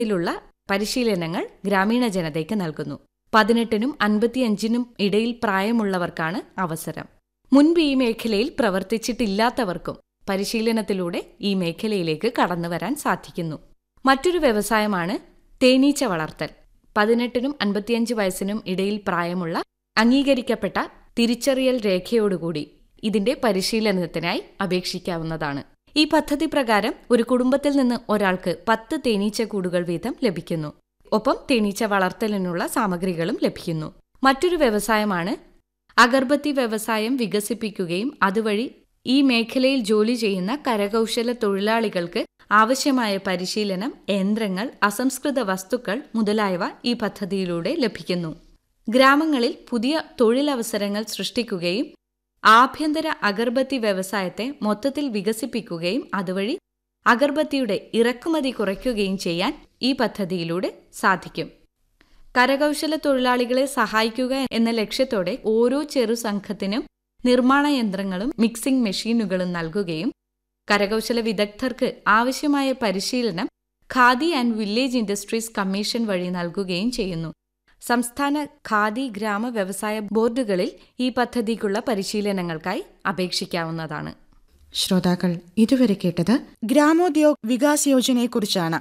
ത്തിലുള്ള പരിശീലനങ്ങൾ ഗ്രാമീണ ജനതയ്ക്ക് നൽകുന്നു പതിനെട്ടിനും അൻപത്തിയഞ്ചിനും ഇടയിൽ പ്രായമുള്ളവർക്കാണ് അവസരം മുൻപ് ഈ മേഖലയിൽ പ്രവർത്തിച്ചിട്ടില്ലാത്തവർക്കും പരിശീലനത്തിലൂടെ ഈ മേഖലയിലേക്ക് കടന്നുവരാൻ സാധിക്കുന്നു മറ്റൊരു വ്യവസായമാണ് തേനീച്ച വളർത്തൽ പതിനെട്ടിനും അൻപത്തിയഞ്ച് വയസ്സിനും ഇടയിൽ പ്രായമുള്ള അംഗീകരിക്കപ്പെട്ട തിരിച്ചറിയൽ രേഖയോടുകൂടി ഇതിന്റെ പരിശീലനത്തിനായി അപേക്ഷിക്കാവുന്നതാണ് ഈ പദ്ധതി പ്രകാരം ഒരു കുടുംബത്തിൽ നിന്ന് ഒരാൾക്ക് പത്ത് തേനീച്ച കൂടുകൾ വീതം ലഭിക്കുന്നു ഒപ്പം തേനീച്ച വളർത്തലിനുള്ള സാമഗ്രികളും ലഭിക്കുന്നു മറ്റൊരു വ്യവസായമാണ് അഗർബത്തി വ്യവസായം വികസിപ്പിക്കുകയും അതുവഴി ഈ മേഖലയിൽ ജോലി ചെയ്യുന്ന കരകൗശല തൊഴിലാളികൾക്ക് ആവശ്യമായ പരിശീലനം യന്ത്രങ്ങൾ അസംസ്കൃത വസ്തുക്കൾ മുതലായവ ഈ പദ്ധതിയിലൂടെ ലഭിക്കുന്നു ഗ്രാമങ്ങളിൽ പുതിയ തൊഴിലവസരങ്ങൾ സൃഷ്ടിക്കുകയും ആഭ്യന്തര അഗർബത്തി വ്യവസായത്തെ മൊത്തത്തിൽ വികസിപ്പിക്കുകയും അതുവഴി അഗർബത്തിയുടെ ഇറക്കുമതി കുറയ്ക്കുകയും ചെയ്യാൻ ഈ പദ്ധതിയിലൂടെ സാധിക്കും കരകൗശല തൊഴിലാളികളെ സഹായിക്കുക എന്ന ലക്ഷ്യത്തോടെ ഓരോ ചെറു സംഘത്തിനും നിർമ്മാണ യന്ത്രങ്ങളും മിക്സിംഗ് മെഷീനുകളും നൽകുകയും കരകൗശല വിദഗ്ധർക്ക് ആവശ്യമായ പരിശീലനം Khadi and village industries commission വഴി നൽകുകയും ചെയ്യുന്നു സംസ്ഥാന ഖാദി ഗ്രാമ വ്യവസായ ബോർഡുകളിൽ ഈ പദ്ധതിക്കുള്ള പരിശീലനങ്ങൾക്കായി അപേക്ഷിക്കാവുന്നതാണ് ശ്രോതാക്കൾ ഇതുവരെ കേട്ടത് ഗ്രാമോദ്യോഗ് വികാസ് യോജനയെക്കുറിച്ചാണ്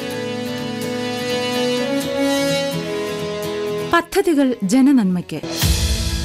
പദ്ധതികൾ ജനനന്മയ്ക്ക്